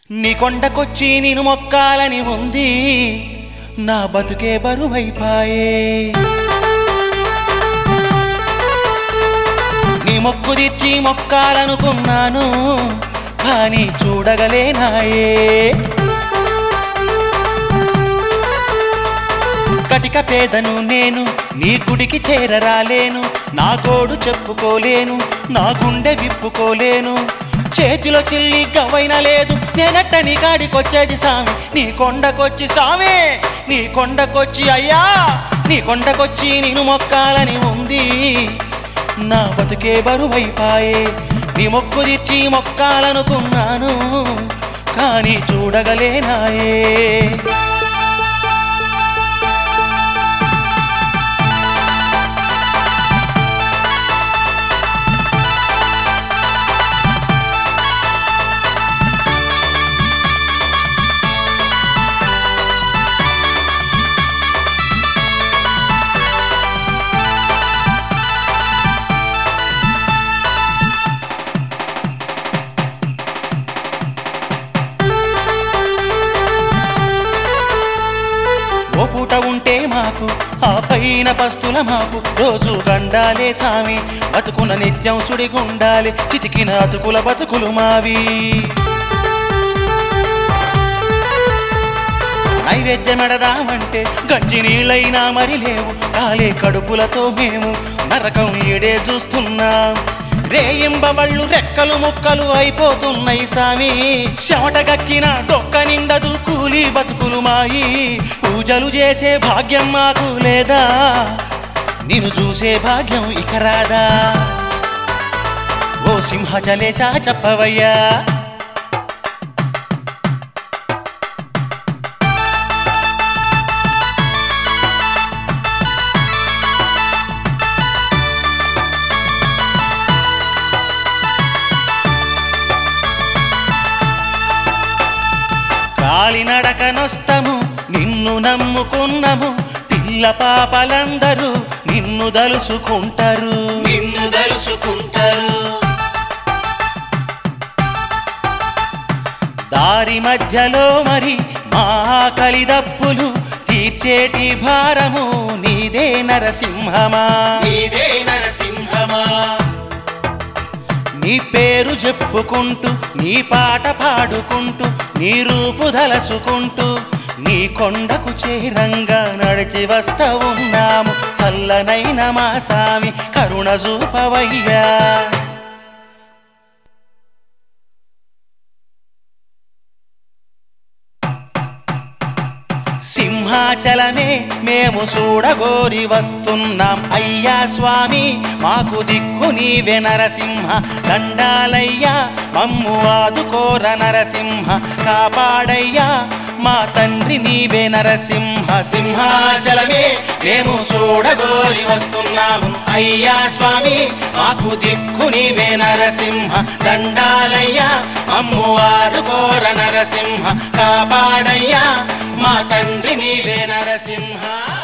నీ కొండకొచ్చి నేను మొక్కాలని ఉంది నా బతుకే బరువైపాయే నీ మొక్కు తీర్చి మొక్కాలనుకున్నాను కానీ చూడగలేనాయే కటిక పేదను నేను నీ గుడికి చేరరాలేను నా గోడు చెప్పుకోలేను నా గుండె విప్పుకోలేను చేతిలో చిల్లి గవ్వైన లేదు నేనట్ట నీ కాడికొచ్చేది సామి నీ కొండకొచ్చి సామి నీ కొండకొచ్చి అయ్యా నీ కొండకొచ్చి నేను మొక్కాలని ఉంది నా బతుకే బరువైపాయే నీ మొక్కు తీర్చి మొక్కాలనుకున్నాను కానీ చూడగలేనాయే ఓ పూట ఉంటే మాకు ఆ పైన పస్తుల మాకు రోజు గండాలే సామి బతుకున నిత్యం సుడిగుండాలి చితికిన అతుకుల బతుకులు మావి నైవేద్యమెడదామంటే గంజి నీళ్ళైనా మరి లేవు కాలే కడుపులతో మేము నరకం ఈడే చూస్తున్నాం రేయింబవళ్ళు రెక్కలు ముక్కలు అయిపోతున్నాయి సామి చెమటగక్కిన డొక్క నిండదు కూలి బతుకులు మాయి పూజలు చేసే భాగ్యం మాకు లేదా నిన్ను చూసే భాగ్యం ఇక రాదా ఓ సింహచలేశా చెప్పవయ్యా కాలినడకనొస్తము నిన్ను నమ్ముకున్నము పిల్ల పాపలందరూ నిన్ను దలుచుకుంటారు నిన్ను దలుచుకుంటారు దారి మధ్యలో మరి మా కలిదప్పులు తీర్చేటి భారము నీదే నరసింహమా నీదే నరసింహమా నీ పేరు చెప్పుకుంటూ నీ పాట పాడుకుంటూ నీ రూపు దలసుకుంటూ నీ కొండకు చేరంగా నడిచి వస్తా ఉన్నాము చల్లనైన మా సామి కరుణ చూపవయ్యా సింహాచలమే మేము చూడగోరి వస్తున్నాం అయ్యా స్వామి మాకు దిక్కు నీవే నరసింహ దండాలయ్యా మమ్ము ఆదుకోర నరసింహ కాపాడయ్యా మా తండ్రి నీవే నరసింహ సింహాచలమే మేము చూడగోరి వస్తున్నాము అయ్యా స్వామి మాకు దిక్కు నీవే నరసింహ దండాలయ్యా మమ్ము ఆదుకోర నరసింహ కాపాడయ్యా మా తండ్రి నీవే నరసింహ